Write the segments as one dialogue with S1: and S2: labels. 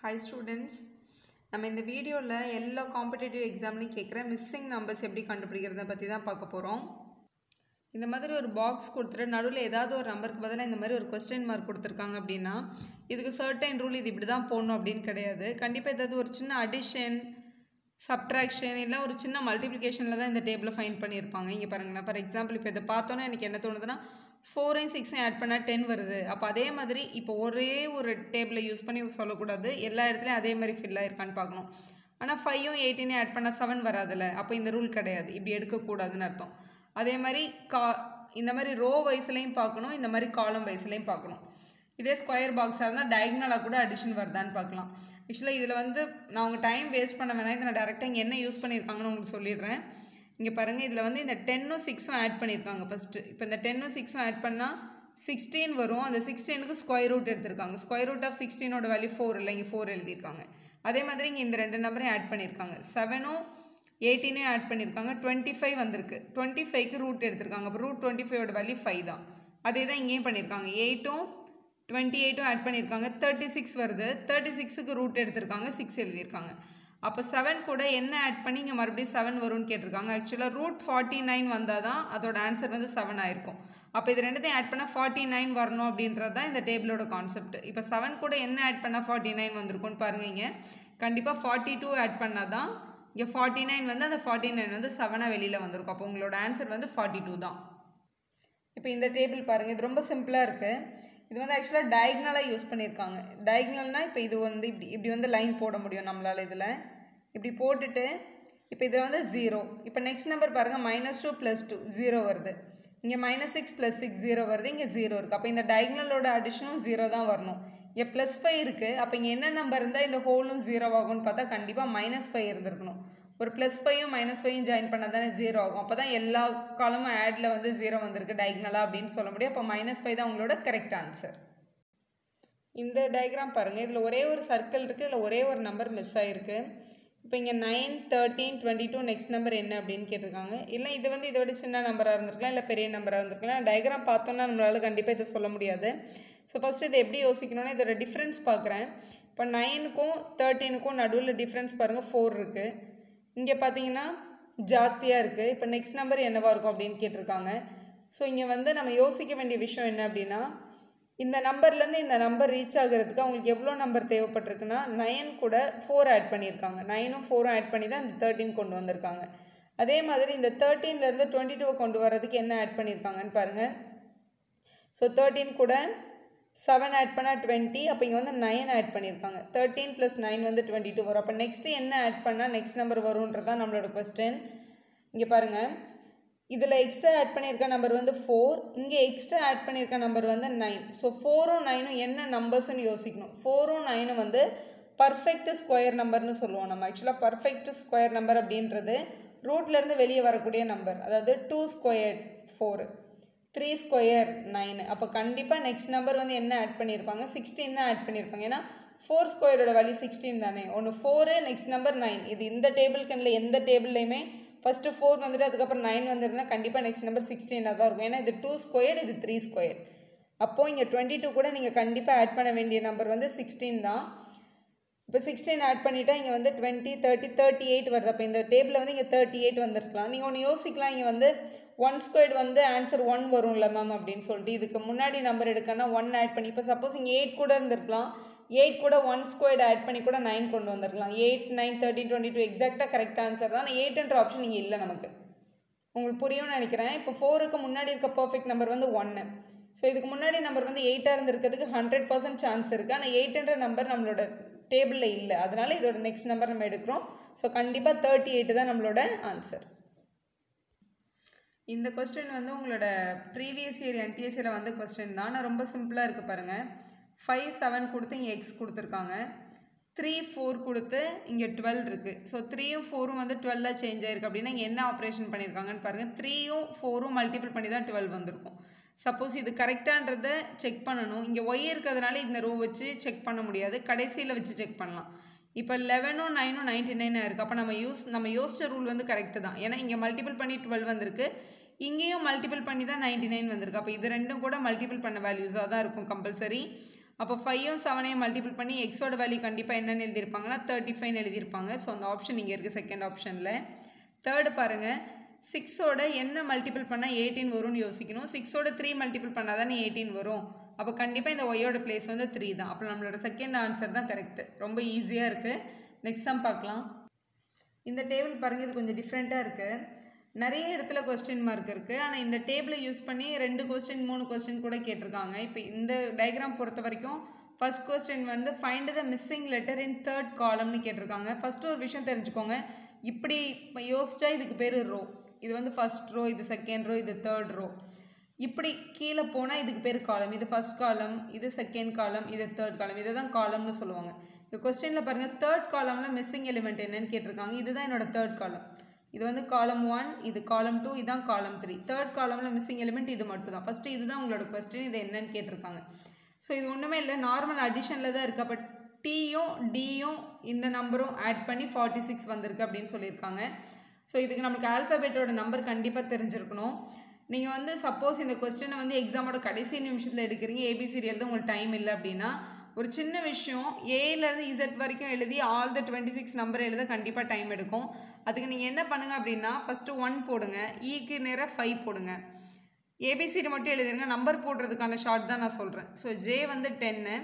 S1: hi students நம்ம இந்த வீடியோவில் எல்லா காம்படிட்டிவ் எக்ஸாம்லையும் கேட்குற மிஸ்ஸிங் நம்பர்ஸ் எப்படி கண்டுபிடிக்கிறத பற்றி தான் பார்க்க போகிறோம் இந்த மாதிரி ஒரு பாக்ஸ் கொடுத்துட்டு நடுவில் ஏதாவது ஒரு நம்பருக்கு பதிலாக இந்த மாதிரி ஒரு கொஸ்டின் மார்க் கொடுத்துருக்காங்க அப்படின்னா இதுக்கு சர்டைன் ரூல் இது இப்படி தான் போடணும் அப்படின்னு கிடையாது கண்டிப்பாக ஏதாவது ஒரு சின்ன அடிஷன் சப்ட்ராக்ஷன் இல்லை ஒரு சின்ன மல்டிப்ளிகேஷனில் தான் இந்த டேபிளை ஃபைன் பண்ணியிருப்பாங்க இங்கே பாருங்களேன் ஃபார் எக்ஸாம்பிள் இப்போ இதை பார்த்தோன்னே எனக்கு என்ன தோணுதுன்னா ஃபோரையும் சிக்ஸையும் ஆட் பண்ணால் டென் வருது அப்போ அதே மாதிரி இப்போ ஒரே ஒரு டேபிளை யூஸ் பண்ணி சொல்லக்கூடாது எல்லா இடத்துலையும் அதே மாதிரி ஃபில் ஆயிருக்கான்னு பார்க்கணும் ஆனால் ஃபைவும் எயிட்டீனையும் ஆட் பண்ணால் செவன் வராதுல்ல அப்போ இந்த ரூல் கிடையாது இப்படி எடுக்கக்கூடாதுன்னு அர்த்தம் அதே மாதிரி கா இந்த மாதிரி ரோ வைஸ்லையும் பார்க்கணும் இந்த மாதிரி காலம் வைஸ்லையும் பார்க்கணும் இதே ஸ்கொயர் பாக்ஸாக இருந்தால் டயக்னலாக கூட அடிஷன் வருதான்னு பார்க்கலாம் ஆக்சுவலாக இதில் வந்து நான் உங்கள் டைம் வேஸ்ட் பண்ண வேணாம் இதை நான் டேரெக்டாக இங்கே என்ன யூஸ் பண்ணியிருக்காங்கன்னு உங்களுக்கு சொல்லிடுறேன் இங்கே பாருங்கள் இதில் வந்து இந்த டென்னும் சிக்ஸும் ஆட் பண்ணியிருக்காங்க ஃபஸ்ட்டு இப்போ இந்த டென்னும் சிக்ஸும் ஆட் பண்ணால் சிக்ஸ்டீன் வரும் அந்த சிக்ஸ்டீனுக்கு ஸ்கொயர் ரூட் எடுத்திருக்காங்க ஸ்கொயர் ரூட் ஆஃப் சிக்ஸ்டீனோட வேல்யூ ஃபோர் இல்லை இங்கே ஃபோர் எழுதியிருக்காங்க அதே மாதிரி இங்கே இந்த ரெண்டு நம்பரையும் ஆட் பண்ணியிருக்காங்க செவனும் எயிட்டீனையும் ஆட் பண்ணியிருக்காங்க டுவெண்ட்டி ஃபைவ் வந்திருக்கு டுவெண்ட்டி ஃபைவ்க்கு ரூட் எடுத்திருக்காங்க அப்போ ரூட் டுவெண்ட்டி ஃபைவோட வேல்யூ ஃபைவ் தான் அதே தான் இங்கேயும் பண்ணியிருக்காங்க எயிட்டும் டுவெண்ட்டி எயிட்டும் ஆட் பண்ணியிருக்காங்க தேர்ட்டி சிக்ஸ் வருது தேர்ட்டி சிக்ஸுக்கு ரூட் எடுத்திருக்காங்க சிக்ஸ் எழுதியிருக்காங்க அப்போ செவன் கூட என்ன ஆட் பண்ணி இங்கே மறுபடியும் செவன் வரும்னு கேட்டிருக்காங்க ஆக்சுவலாக ரூட் ஃபார்ட்டி நைன் வந்தால் தான் அதோட ஆன்சர் வந்து செவன் ஆயிருக்கும் அப்போ இது ரெண்டுத்தையும் ஆட் பண்ணால் ஃபார்ட்டி நைன் வரணும் அப்படின்றது தான் இந்த டேபிளோட கான்செப்ட் இப்போ செவன் கூட என்ன ஆட் பண்ணால் ஃபார்ட்டி நைன் வந்திருக்கும்னு பாருங்க இங்கே கண்டிப்பாக ஃபார்ட்டி டூ ஆட் பண்ணால் தான் இங்கே ஃபார்ட்டி நைன் வந்து அந்த ஃபார்ட்டி நைன் வந்து செவனாக வெளியில் வந்திருக்கும் அப்போ உங்களோட ஆன்சர் வந்து ஃபார்ட்டி டூ தான் இப்போ இந்த டேபிள் பாருங்கள் இது ரொம்ப சிம்பிளாக இருக்குது இது வந்து ஆக்சுவலாக டயக்னலாக யூஸ் பண்ணியிருக்காங்க டயக்னல்னால் இப்போ இது வந்து இப்படி இப்படி வந்து லைன் போட முடியும் நம்மளால் இதில் இப்படி போட்டுட்டு இப்போ இதில் வந்து ஜீரோ இப்போ நெக்ஸ்ட் நம்பர் பாருங்கள் minus two plus two zero வருது இங்கே minus six plus six zero வருது இங்கே ஜீரோ இருக்குது அப்போ இந்த டயக்னலோட அடிஷனும் ஜீரோ தான் வரணும் இங்கே ப்ளஸ் ஃபைவ் இருக்குது அப்போ இங்கே என்ன நம்பர் இருந்தால் இந்த ஹோலும் ஜீரோ ஆகும்னு பார்த்தா கண்டிப்பாக மைனஸ் ஃபைவ் இருந்திருக்கணும் ஒரு ப்ளஸ் ஃபைவும் மைனஸ் ஃபைவும் ஜாயின் பண்ணால் தானே ஜீரோ ஆகும் அப்போ தான் எல்லா காலமும் ஆடில் வந்து ஜீரோ வந்திருக்கு டயக்னலாக அப்படின்னு சொல்ல முடியும் அப்போ மைனஸ் ஃபைவ் தான் உங்களோட கரெக்ட் ஆன்சர் இந்த டயக்ராம் பாருங்கள் இதில் ஒரே ஒரு சர்க்கிள் இருக்குது இதில் ஒரே ஒரு நம்பர் மிஸ் ஆகிருக்கு இப்போ இங்கே nine thirteen twenty two next number என்ன அப்படின்னு கேட்டிருக்காங்க இல்லை இது வந்து இதை விட சின்ன நம்பராக இருந்திருக்கலாம் இல்லை பெரிய நம்பராக இருந்திருக்கலாம் டயக்ராம் பார்த்தோன்னா நம்மளால் கண்டிப்பாக இதை சொல்ல முடியாது ஸோ ஃபஸ்ட்டு இதை எப்படி யோசிக்கணும்னா இதோட டிஃப்ரென்ஸ் பார்க்குறேன் இப்போ நைனுக்கும் தேர்ட்டீனுக்கும் நடுவில் டிஃப்ரென்ஸ் பாருங்கள் ஃபோர் இருக்குது இங்கே பார்த்தீங்கன்னா ஜாஸ்தியாக இருக்குது இப்போ நெக்ஸ்ட் நம்பர் என்னவாக இருக்கும் அப்படின்னு கேட்டிருக்காங்க ஸோ இங்கே வந்து நம்ம யோசிக்க வேண்டிய விஷயம் என்ன அப்படின்னா இந்த நம்பர்லேருந்து இந்த நம்பர் ரீச் ஆகிறதுக்கு அவங்களுக்கு எவ்வளோ நம்பர் தேவைப்பட்டிருக்குன்னா நைன் கூட ஃபோர் ஆட் பண்ணியிருக்காங்க நைனும் ஃபோரும் ஆட் பண்ணி தான் இந்த தேர்ட்டின் கொண்டு வந்திருக்காங்க அதே மாதிரி இந்த தேர்ட்டீன்லேருந்து டுவெண்ட்டி டூவை கொண்டு வரதுக்கு என்ன ஆட் பண்ணியிருக்காங்கன்னு பாருங்கள் ஸோ தேர்ட்டீன் கூட செவன் ஆட் பண்ணால் டுவெண்ட்டி அப்போ இங்கே வந்து நைன் ஆட் பண்ணியிருக்காங்க தேர்ட்டீன் ப்ளஸ் நைன் வந்து டுவெண்ட்டி டூ வரும் அப்போ நெக்ஸ்ட்டு என்ன ஆட் பண்ணால் நெக்ஸ்ட் நம்பர் வரும்ன்றது தான் நம்மளோட கொஸ்டின் இங்கே பாருங்கள் இதில் எக்ஸ்ட்ரா ஆட் பண்ணியிருக்க நம்பர் வந்து ஃபோர் இங்கே எக்ஸ்ட்ரா ஆட் பண்ணியிருக்க நம்பர் வந்து நைன் ஸோ ஃபோரும் நைனும் என்ன நம்பர்ஸ்னு யோசிக்கணும் ஃபோரும் நைனும் வந்து பர்ஃபெக்ட் ஸ்கொயர் நம்பர்னு சொல்லுவோம் நம்ம ஆக்சுவலாக பர்ஃபெக்ட் ஸ்கொயர் நம்பர் அப்படின்றது ரூட்லேருந்து வெளியே வரக்கூடிய நம்பர் அதாவது two square four three square nine அப்போ கண்டிப்பாக நெக்ஸ்ட் நம்பர் வந்து என்ன ஆட் பண்ணியிருப்பாங்க சிக்ஸ்டீன் தான் ஆட் பண்ணியிருப்பாங்க ஏன்னா ஃபோர் ஸ்கொயரோட வேல்யூ சிக்ஸ்டீன் தானே ஒன்று ஃபோரு நெக்ஸ்ட் நம்பர் நைன் இது இந்த டேபிள் கண்ணில் எந்த டேபிள்லையுமே ஃபஸ்ட்டு ஃபோர் வந்துட்டு அதுக்கப்புறம் நைன் வந்துருந்தா கண்டிப்பாக நெக்ஸ்ட் நம்பர் சிக்ஸ்டீனாக தான் இருக்கும் ஏன்னா இது டூ ஸ்கொயர் இது த்ரீ ஸ்கொயர் அப்போது இங்கே டுவெண்ட்டி டூ கூட நீங்கள் கண்டிப்பாக ஆட் பண்ண வேண்டிய நம்பர் வந்து சிக்ஸ்டீன் தான் இப்போ சிக்ஸ்டீன் ஆட் பண்ணிட்டா இங்கே வந்து டுவெண்ட்டி தேர்ட்டி தேர்ட்டி எயிட் வருது அப்போ இந்த டேபிளில் வந்து இங்கே தேர்ட்டி எயிட் வந்திருக்கலாம் நீங்கள் ஒன்று யோசிக்கலாம் இங்கே வந்து ஒன் ஸ்கொயர்டு வந்து ஆன்சர் ஒன் வரும்ல மேம் அப்படின்னு சொல்லிட்டு இதுக்கு முன்னாடி நம்பர் எடுக்கன்னா ஒன் ஆட் பண்ணி இப்போ சப்போஸ் இங்கே எயிட் கூட இருந்திருக்கலாம் எயிட் கூட ஒன் ஸ்கொயர்டு ஆட் பண்ணி கூட நைன் கொண்டு வந்திருக்கலாம் eight nine thirty twenty two எக்ஸாக்டாக கரெக்ட் ஆன்சர் தான் ஆனால் எயிட்ன்ற ஆப்ஷன் இங்கே இல்லை நமக்கு உங்களுக்கு புரியும்னு நினைக்கிறேன் இப்போ ஃபோருக்கு முன்னாடி இருக்க பர்ஃபெக்ட் நம்பர் வந்து ஒன்று ஸோ இதுக்கு முன்னாடி நம்பர் வந்து எயிட்டாக இருந்திருக்கிறதுக்கு ஹண்ட்ரட் பர்சன்ட் சான்ஸ் இருக்குது ஆனால் எயிட்ன்ற நம்பர் நம்மளோட டேபிளில் இல்லை அதனால இதோட நெக்ஸ்ட் நம்பர் நம்ம எடுக்கிறோம் ஸோ கண்டிப்பாக தேர்ட்டி எயிட் தான் நம்மளோட ஆன்சர் இந்த கொஸ்டின் வந்து உங்களோட ப்ரீவியஸ் இயர் என்டிஎஸ்சியில் வந்த கொஸ்டின் தான் ஆனால் ரொம்ப சிம்பிளாக இருக்குது பாருங்கள் ஃபைவ் செவன் கொடுத்து இங்கே எக்ஸ் கொடுத்துருக்காங்க த்ரீ ஃபோர் கொடுத்து இங்கே டுவெல் இருக்குது ஸோ த்ரீயும் ஃபோரும் வந்து டுவெல்லாக சேஞ்ச் ஆயிருக்கு அப்படின்னா இங்கே என்ன ஆப்ரேஷன் பண்ணியிருக்காங்கன்னு பாருங்கள் த்ரீயும் ஃபோரும் மல்டிபிள் பண்ணி தான் டுவெல் வந்திருக்கும் சப்போஸ் இது கரெக்டான்றதை செக் பண்ணணும் இங்கே ஒய் இருக்கிறதுனால இந்த ரோ வச்சு செக் பண்ண முடியாது கடைசியில் வச்சு செக் பண்ணலாம் இப்போ லெவனும் நைனும் நைன்டி நைனாக இருக்குது அப்போ நம்ம யூஸ் நம்ம யோசிச்ச ரூல் வந்து கரெக்டு தான் ஏன்னா இங்கே மல்டிபிள் பண்ணி டுவெல் வந்திருக்கு இங்கேயும் மல்டிபிள் பண்ணி தான் நைன்டி நைன் வந்திருக்கு அப்போ இது ரெண்டும் கூட மல்டிபிள் பண்ண வேல்யூஸாக தான் இருக்கும் கம்பல்சரி அப்போ ஃபைவும் செவனையும் மல்டிபிள் பண்ணி எக்ஸோட வேல்யூ கண்டிப்பாக என்னென்னு எழுதியிருப்பாங்கன்னா தேர்ட்டி ஃபைவ்னு எழுதியிருப்பாங்க ஸோ அந்த ஆப்ஷன் இங்கே இருக்குது செகண்ட் ஆப்ஷனில் தேர்டு பாருங்கள் சிக்ஸோட என்ன மல்டிபிள் பண்ணால் எயிட்டீன் வரும்னு யோசிக்கணும் சிக்ஸோட த்ரீ மல்டிபிள் பண்ணால் தானே எயிட்டீன் வரும் அப்போ கண்டிப்பாக இந்த ஒய்யோட பிளேஸ் வந்து த்ரீ தான் அப்போ நம்மளோட செகண்ட் ஆன்சர் தான் கரெக்டு ரொம்ப ஈஸியாக இருக்குது நெக்ஸ்ட் சம் பார்க்கலாம் இந்த டேபிள் பாருங்கள் இது கொஞ்சம் டிஃப்ரெண்ட்டாக இருக்குது நிறைய இடத்துல கொஸ்டின் மார்க் இருக்குது ஆனால் இந்த டேபிளை யூஸ் பண்ணி ரெண்டு கொஸ்டின் மூணு கொஸ்டின் கூட கேட்டிருக்காங்க இப்போ இந்த டயக்ராம் பொறுத்த வரைக்கும் ஃபர்ஸ்ட் கொஸ்டின் வந்து find the missing letter in third காலம்னு கேட்டிருக்காங்க ஃபஸ்ட்டு ஒரு விஷயம் தெரிஞ்சுக்கோங்க இப்படி யோசிச்சா இதுக்கு பேர் ரோ இது வந்து ஃபர்ஸ்ட் ரோ இது செகண்ட் ரோ இது தேர்ட் ரோ இப்படி கீழே போனால் இதுக்கு பேர் காலம் இது ஃபர்ஸ்ட் காலம் இது செகண்ட் காலம் இது தேர்ட் காலம் இதை தான் காலம்னு சொல்லுவாங்க இந்த கொஸ்டினில் பாருங்கள் தேர்ட் காலமில் மிஸ்ஸிங் எலிமெண்ட் என்னன்னு கேட்டிருக்காங்க இதுதான் என்னோட தேர்ட் காலம் இது வந்து காலம் ஒன் இது காலம் டூ இதுதான் காலம் த்ரீ தேர்ட் காலமில் மிஸ்ஸிங் எலிமெண்ட் இது மட்டும் தான் ஃபஸ்ட்டு இதுதான் உங்களோட கொஸ்டின் இது என்னன்னு கேட்டிருக்காங்க ஸோ இது ஒன்றுமே இல்லை நார்மல் அடிஷனில் தான் இருக்குது அப்போ டீயும் டியும் இந்த நம்பரும் ஆட் பண்ணி ஃபார்ட்டி சிக்ஸ் வந்திருக்கு அப்படின்னு சொல்லியிருக்காங்க ஸோ இதுக்கு நமக்கு ஆல்ஃபபெட்டோட நம்பர் கண்டிப்பாக தெரிஞ்சிருக்கணும் நீங்கள் வந்து சப்போஸ் இந்த கொஸ்டினை வந்து எக்ஸாமோட கடைசி நிமிஷத்தில் எடுக்கிறீங்க ஏபிசிடி எழுத உங்களுக்கு டைம் இல்லை அப்படின்னா ஒரு சின்ன விஷயம் ஏலேருந்து இசட் வரைக்கும் எழுதி all the twenty six number எழுத கண்டிப்பாக டைம் எடுக்கும் அதுக்கு நீங்கள் என்ன பண்ணுங்கள் அப்படின்னா ஃபஸ்ட்டு ஒன் போடுங்க ஈக்கு நேராக ஃபைவ் போடுங்க ஏபிசிடி மட்டும் எழுதிருங்க நம்பர் போடுறதுக்கான ஷார்ட் தான் நான் சொல்கிறேன் ஸோ ஜே வந்து டென்னு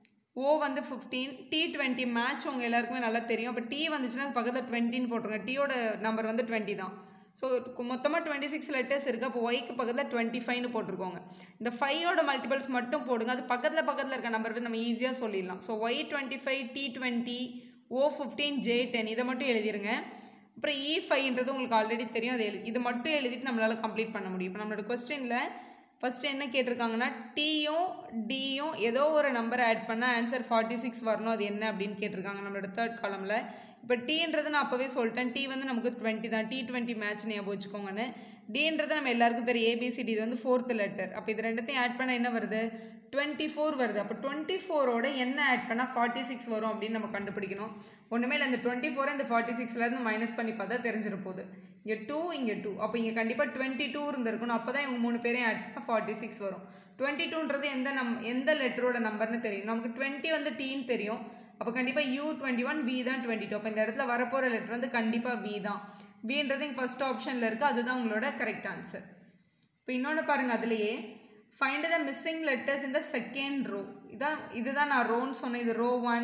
S1: ஓ வந்து ஃபிஃப்டீன் டி டுவெண்ட்டி மேட்ச் உங்கள் எல்லாருக்குமே நல்லா தெரியும் அப்போ டி வந்துச்சுன்னா பக்கத்தில் டுவெண்ட்டின்னு போட்டுருங்க டீயோட நம்பர் வந்து டுவெண்ட்டி தான் ஸோ மொத்தமாக டுவெண்ட்டி சிக்ஸ் லெட்டர்ஸ் இருக்குது அப்போ ஒய்க்கு பக்கத்தில் டுவெண்ட்டி ஃபைவ்னு போட்டிருக்கோங்க இந்த ஃபைவோட மல்டிபிள்ஸ் மட்டும் போடுங்க அது பக்கத்தில் பக்கத்தில் இருக்க நம்பர் வந்து நம்ம ஈஸியாக சொல்லிடலாம் so Y twenty five T twenty O fifteen J ten இதை மட்டும் எழுதிருங்க அப்புறம் இ ஃபைவ்ன்றது உங்களுக்கு ஆல்ரெடி தெரியும் அது எழுதி இது மட்டும் எழுதிட்டு நம்மளால் கம்ப்ளீட் பண்ண முடியும் இப்போ நம்மளோட கொஸ்டினில் ஃபஸ்ட்டு என்ன கேட்டிருக்காங்கன்னா டீயும் டியும் ஏதோ ஒரு நம்பர் ஆட் பண்ணால் ஆன்சர் ஃபார்ட்டி சிக்ஸ் வரணும் அது என்ன அப்படின்னு கேட்டிருக்காங்க நம்மளோட தேர்ட் காலமில் இப்போ டீன்றது நான் அப்போவே சொல்லிட்டேன் டி வந்து நமக்கு டுவெண்ட்டி தான் டி டுவெண்ட்டி மேட்ச் ஞாபகம் வச்சுக்கோங்கன்னு டின்றது நம்ம எல்லாருக்கும் தெரியும் ஏபிசிடி இது வந்து ஃபோர்த் லெட்டர் அப்போ இது ரெண்டுத்தையும் ஆட் பண்ணால் என்ன வருது டுவெண்ட்டி ஃபோர் வருது அப்போ டுவெண்ட்டி ஃபோரோட என்ன ஆட் பண்ணால் ஃபார்ட்டி சிக்ஸ் வரும் அப்படின்னு நம்ம கண்டுபிடிக்கணும் ஒன்றுமே இல்லை இந்த டுவெண்ட்டி ஃபோரை இந்த ஃபார்ட்டி சிக்ஸ்லேருந்து மைனஸ் பண்ணி பார்த்தா தெரிஞ்சிட போகுது இங்கே டூ இங்கே டூ அப்போ இங்கே கண்டிப்பாக டுவெண்ட்டி டூ இருந்திருக்கணும் அப்போ தான் இவங்க மூணு பேரையும் ஆட் பண்ணால் ஃபார்ட்டி சிக்ஸ் வரும் டுவெண்ட்டி டூன்றது எந்த நம் எந்த லெட்டரோட நம்பர்னு தெரியும் நமக்கு டுவெண்ட்டி வந்து டீன்னு தெரியும் அப்போ கண்டிப்பாக யூ டுவெண்ட்டி ஒன் வி தான் டுவெண்ட்டி டூ அப்போ இந்த இடத்துல வரப்போகிற லெட்டர் வந்து கண்டிப்பாக வி தான் வின்றது இங்கே ஃபஸ்ட் ஆப்ஷனில் இருக்குது அதுதான் உங்களோட கரெக்ட் ஆன்சர் இப்போ இன்னொன்று பாருங்கள் அதுலேயே ஃபைண்ட் த மிஸ்ஸிங் லெட்டர்ஸ் இந்த செகண்ட் ரோ இதான் இதுதான் நான் ரோன்னு சொன்னேன் இது ரோ ஒன்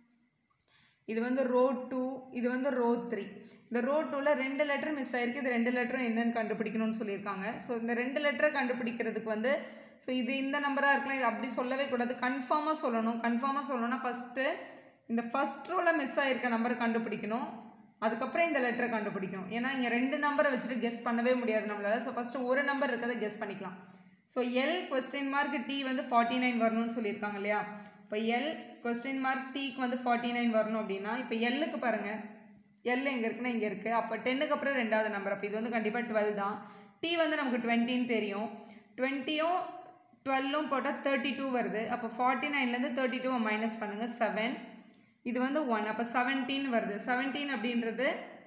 S1: இது வந்து ரோ டூ இது வந்து ரோ த்ரீ இந்த ரோ டூவில் ரெண்டு லெட்டர் மிஸ் ஆயிருக்கு இது ரெண்டு லெட்டரும் என்னென்னு கண்டுபிடிக்கணும்னு சொல்லியிருக்காங்க ஸோ இந்த ரெண்டு லெட்டரை கண்டுபிடிக்கிறதுக்கு வந்து ஸோ இது இந்த நம்பராக இருக்கலாம் இது அப்படி சொல்லவே கூடாது கன்ஃபார்மாக சொல்லணும் கன்ஃபார்மாக சொல்லணும்னா ஃபஸ்ட்டு இந்த ஃபஸ்ட் ரோவில் மிஸ் ஆகிருக்க நம்பரை கண்டுபிடிக்கணும் அதுக்கப்புறம் இந்த லெட்டரை கண்டுபிடிக்கணும் ஏன்னா இங்கே ரெண்டு நம்பரை வச்சுட்டு கெஸ் பண்ணவே முடியாது நம்மளால் ஸோ ஃபஸ்ட்டு ஒரு நம்பர் இருக்கிறத கெஸ் பண்ணிக்கலாம் so L question mark T வந்து ஃபார்ட்டி நைன் வரணும்னு சொல்லியிருக்காங்க இல்லையா இப்போ எல் கொஸ்டின் மார்க் டிக்கு வந்து ஃபார்ட்டி நைன் வரணும் அப்படின்னா இப்போ எல்லுக்கு பாருங்கள் எல் எங்கே இருக்குன்னா இங்கே இருக்குது அப்போ டென்னுக்கு அப்புறம் ரெண்டாவது நம்பர் அப்போ இது வந்து கண்டிப்பாக டுவெல் தான் டி வந்து நமக்கு டுவெண்ட்டின்னு தெரியும் டுவெண்ட்டியும் டுவெல்லும் போட்டால் தேர்ட்டி டூ வருது அப்போ ஃபார்ட்டி நைன்லேருந்து தேர்ட்டி டூவை மைனஸ் பண்ணுங்கள் செவன் இது வந்து ஒன் அப்போ செவன்டீன் வருது செவன்டீன் அப்படின்றது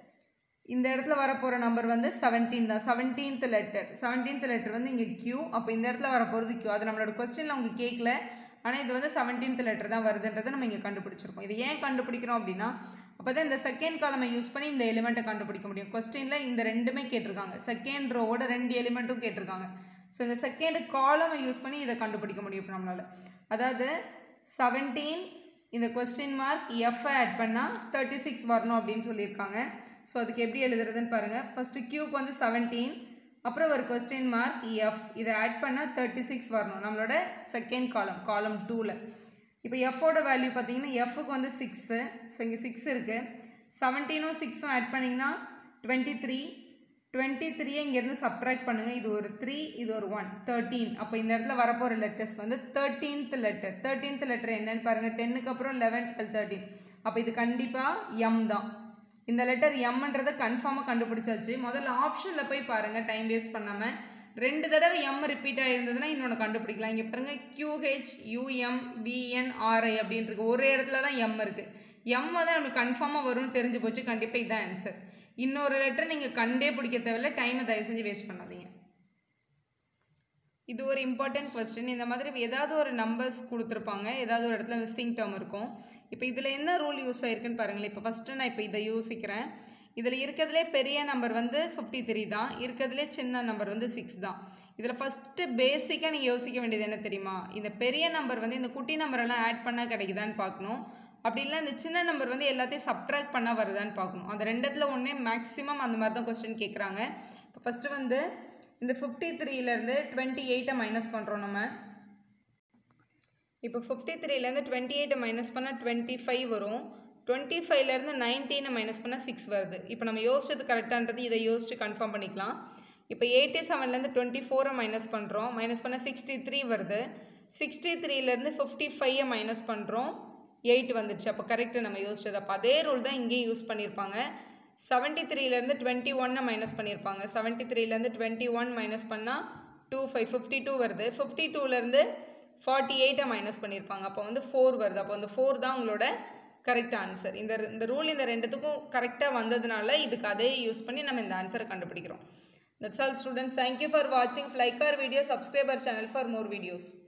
S1: இந்த இடத்துல வரப்போகிற நம்பர் வந்து செவன்டீன் தான் செவன்டீன்த் லெட்டர் செவன்டீன்த் லெட்டர் வந்து இங்கே கியூ அப்போ இந்த இடத்துல வரப்போகிறது கியூ அது நம்மளோட கொஸ்டினில் அவங்க கேட்கல ஆனால் இது வந்து செவன்டீன்த் லெட்டர் தான் வருதுன்றதை நம்ம இங்கே கண்டுபிடிச்சிருக்கோம் இது ஏன் கண்டுபிடிக்கிறோம் அப்படின்னா அப்போ தான் இந்த செகண்ட் காலமை யூஸ் பண்ணி இந்த எலிமெண்ட்டை கண்டுபிடிக்க முடியும் கொஸ்டினில் இந்த ரெண்டுமே கேட்டிருக்காங்க செகண்ட் ரோவோட ரெண்டு எலிமெண்ட்டும் கேட்டிருக்காங்க ஸோ இந்த செகண்ட் காலமை யூஸ் பண்ணி இதை கண்டுபிடிக்க முடியும் இப்போ நம்மளால் அதாவது செவன்டீன் இந்த கொஸ்டின் மார்க் எஃப் ஆட் பண்ணால் தேர்ட்டி சிக்ஸ் வரணும் அப்படின்னு சொல்லியிருக்காங்க ஸோ அதுக்கு எப்படி எழுதுறதுன்னு பாருங்கள் ஃபஸ்ட்டு க்யூக்கு வந்து செவன்டீன் அப்புறம் ஒரு கொஸ்டின் மார்க் எஃப் இதை ஆட் பண்ணால் தேர்ட்டி சிக்ஸ் வரணும் நம்மளோட செகண்ட் காலம் காலம் டூவில் இப்போ எஃபோட வேல்யூ பார்த்தீங்கன்னா எஃப்க்கு வந்து சிக்ஸு ஸோ இங்கே சிக்ஸ் இருக்குது செவன்டீனும் சிக்ஸும் ஆட் பண்ணிங்கன்னா டுவெண்ட்டி த்ரீ டுவெண்ட்டி த்ரீயை இங்கேருந்து சப்ராக்ட் பண்ணுங்கள் இது ஒரு த்ரீ இது ஒரு ஒன் தேர்ட்டீன் அப்போ இந்த இடத்துல வரப்போகிற லெட்டர்ஸ் வந்து தேர்ட்டீன்த் லெட்டர் தேர்ட்டீன்த் லெட்டர் என்னன்னு பாருங்கள் டென்னுக்கு அப்புறம் லெவன் டுவெல் தேர்ட்டீன் அப்போ இது கண்டிப்பாக எம் தான் இந்த லெட்டர் எம்ன்றதை கன்ஃபார்மாக கண்டுபிடிச்சாச்சு முதல்ல ஆப்ஷனில் போய் பாருங்கள் டைம் வேஸ்ட் பண்ணாமல் ரெண்டு தடவை எம் ரிப்பீட் ஆகிருந்ததுன்னா இன்னொன்று கண்டுபிடிக்கலாம் இங்கே பாருங்கள் கியூஹெச் யூஎம் விஎன் ஆர்ஐ அப்படின்ட்டு ஒரு இடத்துல தான் எம் இருக்குது எம் தான் நம்மளுக்கு கன்ஃபார்மாக வரும்னு தெரிஞ்சு போச்சு கண்டிப்பாக இதுதான் ஆன்சர் இன்னொரு லெட்டர் நீங்கள் கண்டே பிடிக்க தேவையில்ல டைமை தயவு செஞ்சு வேஸ்ட் பண்ணாதீங்க இது ஒரு இம்பார்ட்டன்ட் கொஸ்டின் இந்த மாதிரி ஏதாவது ஒரு நம்பர்ஸ் கொடுத்துருப்பாங்க ஏதாவது ஒரு இடத்துல மிஸ்ஸிங் டேர்ம் இருக்கும் இப்போ இதில் என்ன ரூல் யூஸ் ஆயிருக்குன்னு பாருங்களேன் இப்போ ஃபஸ்ட்டு நான் இப்போ இதை யோசிக்கிறேன் இதில் இருக்கிறதுலே பெரிய நம்பர் வந்து ஃபிஃப்டி த்ரீ தான் இருக்கிறதுலே சின்ன நம்பர் வந்து சிக்ஸ் தான் இதில் ஃபஸ்ட்டு பேசிக்காக நீங்கள் யோசிக்க வேண்டியது என்ன தெரியுமா இந்த பெரிய நம்பர் வந்து இந்த குட்டி நம்பரெல்லாம் ஆட் பண்ணால் கிடைக்குதான்னு பார்க்கணும் அப்படி இல்லை இந்த சின்ன நம்பர் வந்து எல்லாத்தையும் சப்ட்ராக்ட் பண்ணால் வருதான்னு பார்க்கணும் அந்த ரெண்டத்தில் ஒன்றே மேக்ஸிமம் அந்த மாதிரி தான் கொஸ்டின் கேட்குறாங்க இப்போ ஃபஸ்ட்டு வந்து இந்த ஃபிஃப்டி த்ரீலேருந்து டுவெண்ட்டி எயிட்டை மைனஸ் பண்ணுறோம் நம்ம இப்போ ஃபிஃப்டி த்ரீலேருந்து டுவெண்ட்டி எயிட்டை மைனஸ் பண்ணால் டுவெண்ட்டி ஃபைவ் வரும் டுவெண்ட்டி ஃபைவ்லேருந்து நைன்டீனை மைனஸ் பண்ணால் சிக்ஸ் வருது இப்போ நம்ம யோசிச்சது கரெக்டான்றது இதை யோசிச்சு கன்ஃபார்ம் பண்ணிக்கலாம் இப்போ எயிட்டி செவன்லேருந்து டுவெண்ட்டி ஃபோரை மைனஸ் பண்ணுறோம் மைனஸ் பண்ணால் சிக்ஸ்டி த்ரீ வருது சிக்ஸ்டி த்ரீலேருந்து ஃபிஃப்டி ஃபைவை மைனஸ் பண்ணுறோம் எயிட் வந்துடுச்சு அப்போ கரெக்டு நம்ம யோசிச்சது அப்போ அதே ரூல் தான் இங்கேயும் யூஸ் பண்ணியிருப்பாங்க செவன்ட்டி த்ரீலேருந்து டுவெண்ட்டி ஒன்னை மைனஸ் பண்ணியிருப்பாங்க செவன்ட்டி த்ரீலேருந்து டுவெண்ட்டி ஒன் மைனஸ் பண்ணால் டூ ஃபைவ் ஃபிஃப்டி டூ வருது ஃபிஃப்டி டூலேருந்து ஃபார்ட்டி எயிட்டை மைனஸ் பண்ணியிருப்பாங்க அப்போ வந்து ஃபோர் வருது அப்போ வந்து ஃபோர் தான் உங்களோட கரெக்ட் ஆன்சர் இந்த இந்த ரூல் இந்த ரெண்டுத்துக்கும் கரெக்டாக வந்ததுனால இதுக்கு அதே யூஸ் பண்ணி நம்ம இந்த ஆன்சரை கண்டுபிடிக்கிறோம் that's all students thank you for வாட்சிங் like our video subscriber channel for more videos